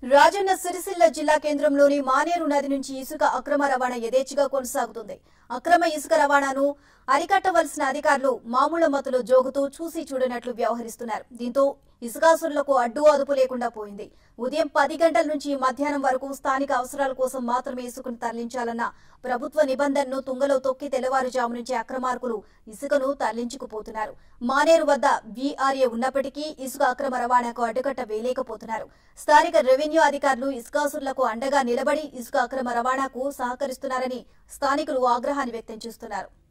రాజన్న సిరిసిల్ల జిల్లా కేంద్రంలోని మానేరు నది నుంచి ఇసుక అక్రమ రవాణా యథేచ్ఛగా కొనసాగుతుంది అక్రమ ఇసుక రవాణాను అరికట్టవలసిన అధికారులు మామూలు మతులు జోగుతూ చూసి చూడనట్లు వ్యవహరిస్తున్నారు దీంతో ఇసుకాసురులకు అడ్డు అదుపు లేకుండా పోయింది ఉదయం పది గంటల నుంచి మధ్యాహ్నం వరకు స్థానిక అవసరాల కోసం మాత్రమే ఇసుకను తరలించాలన్న ప్రభుత్వ నిబంధనను తుంగలో తొక్కి తెల్లవారుజాము నుంచి అక్రమార్కులు ఇసుకను తరలించుకుపోతున్నారు మానేరు వద్ద వీఆర్ఏ ఉన్నప్పటికీ ఇసుక అక్రమ రవాణాకు అడ్డుకట్ట వేయలేకపోతున్నారు స్థానిక రెవెన్యూ అధికారులు ఇసుకాసురులకు అండగా నిలబడి ఇసుక అక్రమ రవాణాకు సహకరిస్తున్నారని స్థానికులు ఆగ్రహాన్ని వ్యక్తం చేస్తున్నారు